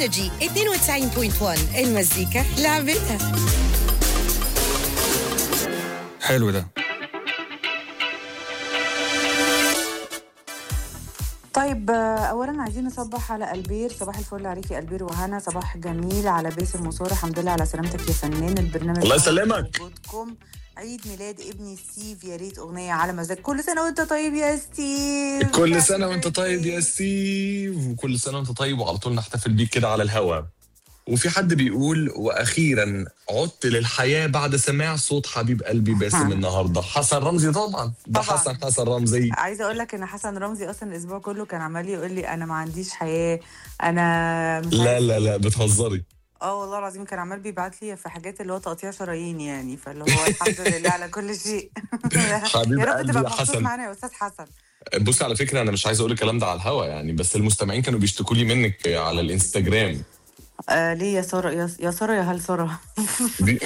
انرجي 92.1 المزيكا لعبتها حلو ده طيب آه، اولا عايزين نصبح على البير صباح الفل عليكي البير وهنا صباح جميل على باسم وساره الحمد لله على سلامتك يا فنان البرنامج الله معاك يسلمك. وجودكم عيد ميلاد ابني ستيف يا ريت اغنيه على مزاج كل سنه وانت طيب يا ستيف كل سنة وانت طيب يا ستيف وكل سنة وانت طيب وعلى طول نحتفل بيك كده على الهوا وفي حد بيقول واخيرا عدت للحياة بعد سماع صوت حبيب قلبي باسم النهاردة حسن رمزي طبعا ده طبعاً. حسن حسن رمزي عايزه اقول لك ان حسن رمزي اصلا الاسبوع كله كان عمال يقول لي انا ما عنديش حياه انا مش لا عارف- لا لا بتهزري اه والله العظيم كان عمال بيبعت لي في حاجات اللي هو تقطيع شرايين يعني فاللي هو الحمد لله على كل شيء حبيب يا رب قلبي تبقى يا مبسوط حسن. معانا يا استاذ حسن بصي على فكرة انا مش عايز اقول الكلام ده على الهوا يعني بس المستمعين كانوا بيشتكوا لي منك على الانستجرام آه ليه يا ساره يا يا ساره يا هل ساره بي...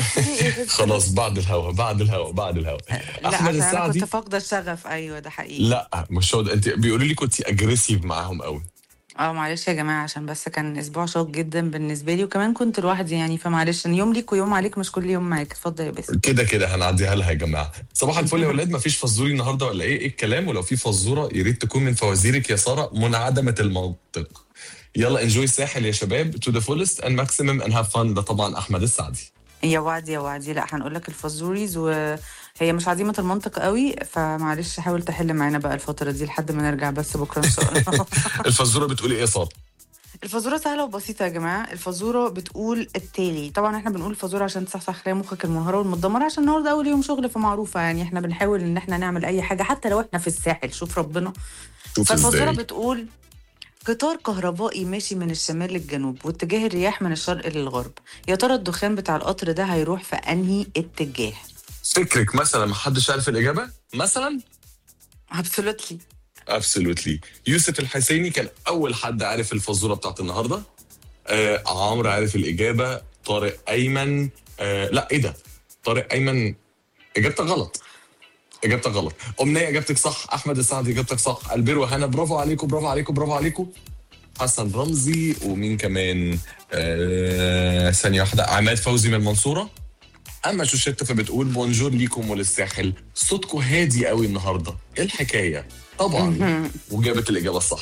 خلاص بعد الهوا بعد الهوا بعد الهوا لا احمد عشان انا السعدي كنت فاقده الشغف ايوه ده حقيقي لا مش هو ده انت بيقولوا لي كنت اجريسيف معاهم قوي اه معلش يا جماعه عشان بس كان اسبوع شاق جدا بالنسبه لي وكمان كنت لوحدي يعني فمعلش يوم ليك ويوم عليك مش كل يوم معاك اتفضل يا باسم كده كده هنعديها لها يا جماعه صباح الفل يا ولاد مفيش فزوري النهارده ولا ايه ايه الكلام ولو في فزوره يا ريت تكون من فوازيرك يا ساره منعدمه المنطق يلا انجوي الساحل يا شباب تو ذا فولست اند ماكسيمم اند هاف فن ده طبعا احمد السعدي يا وعدي يا وعدي لا هنقول لك الفازوريز وهي مش عديمه المنطق قوي فمعلش حاول تحل معانا بقى الفتره دي لحد ما نرجع بس بكره ان شاء الله الفزوره بتقول ايه يا ساره الفازوره سهله وبسيطه يا جماعه الفازوره بتقول التالي طبعا احنا بنقول الفازوره عشان تصحصح خلايا مخك المنهاره والمتدمره عشان النهارده اول يوم شغل فمعروفه يعني احنا بنحاول ان احنا نعمل اي حاجه حتى لو احنا في الساحل شوف ربنا شوف فالفازوره ازاي بتقول قطار كهربائي ماشي من الشمال للجنوب واتجاه الرياح من الشرق للغرب يا ترى الدخان بتاع القطر ده هيروح في انهي اتجاه فكرك مثلا ما حدش عارف الاجابه مثلا ابسولوتلي ابسولوتلي يوسف الحسيني كان اول حد عارف الفزوره بتاعت النهارده آه عمرو عارف الاجابه طارق ايمن آه لا ايه ده طارق ايمن اجابتك غلط اجابتك غلط امنيه اجابتك صح احمد السعدي اجابتك صح البير وهنا برافو عليكم برافو عليكم برافو عليكم حسن رمزي ومين كمان آه ثانيه واحده عماد فوزي من المنصوره اما شوشيتا فبتقول بونجور ليكم وللساحل صوتكم هادي قوي النهارده ايه الحكايه طبعا وجابت الاجابه الصح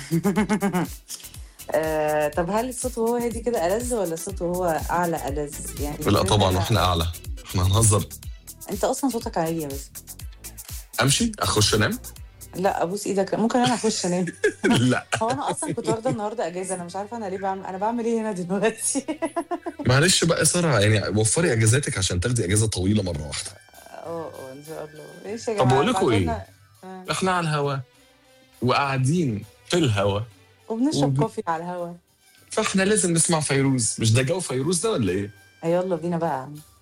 آه طب هل الصوت وهو هادي كده ألذ ولا الصوت وهو أعلى ألذ يعني لا طبعا واحنا اعلى احنا هنهزر أنت أصلا صوتك عالي يا بس امشي اخش انام لا أبوس إيدك ممكن أنا أخش أنام لا هو أنا أصلا كنت واخدة النهاردة أجازة أنا مش عارفة أنا ليه بعمل أنا بعمل إيه هنا دلوقتي معلش بقى يا ساره يعني وفري اجازاتك عشان تاخدي اجازه طويله مره واحده أه أه إن شاء الله إيش يا طب جماعة بقول لكم إيه؟ بعتولنا- آه. احنا على الهوا وقاعدين في الهوا وبنشرب وب- كوفي على الهوا فاحنا لازم نسمع فيروز مش ده جو فيروز ده ولا ايه يلا بينا بقى